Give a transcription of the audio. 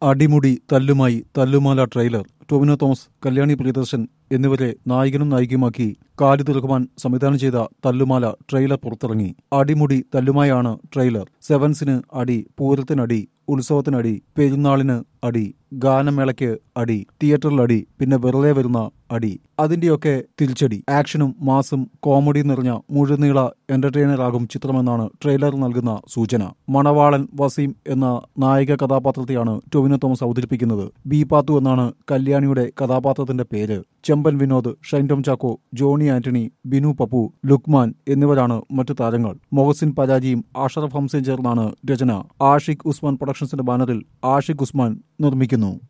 അടിമുടി തല്ലുമായി തല്ലുമാല ട്രെയിലർ ടൊവിനോ തോമസ് കല്യാണി പ്രിയദർശൻ എന്നിവരെ നായകനും നായികയുമാക്കി ഖാലിദ് റഹ്മാൻ സംവിധാനം ചെയ്ത തല്ലുമാല ട്രെയിലർ പുറത്തിറങ്ങി അടിമുടി തല്ലുമായാണ് ട്രെയിലർ സെവൻസിന് അടി പൂരത്തിനടി ഉത്സവത്തിനടി പെരുന്നാളിന് അടി ഗാനമേളയ്ക്ക് അടി തിയേറ്ററിൽ അടി പിന്നെ വെറുതെ വരുന്ന അടി അതിന്റെയൊക്കെ തിരിച്ചടി ആക്ഷനും മാസും കോമഡി നിറഞ്ഞ മുഴുനീള എന്റർടൈനറാകും ചിത്രമെന്നാണ് ട്രെയിലർ നൽകുന്ന സൂചന മണവാളൻ വസീം എന്ന നായിക കഥാപാത്രത്തെയാണ് ടൊവിനോ തോമസ് അവതരിപ്പിക്കുന്നത് ബി പാത്തു എന്നാണ് കല്യാണിയുടെ കഥാപാത്രത്തിന്റെ പേര് ചെമ്പൻ വിനോദ് ഷൈൻ ടോം ചാക്കോ ജോണി ആന്റണി ബിനു പപ്പു ലുക്മാൻ എന്നിവരാണ് മറ്റു താരങ്ങൾ മൊഹസിൻ പരാജിയും അഷറഫ് ഹംസയും ചേർന്നാണ് രചന ആഷിഖ് ഉസ്മാൻ പ്രൊഡക്ഷൻസിന്റെ ബാനറിൽ ആഷിഖ് ഉസ്മാൻ നിർമ്മിക്കുന്നു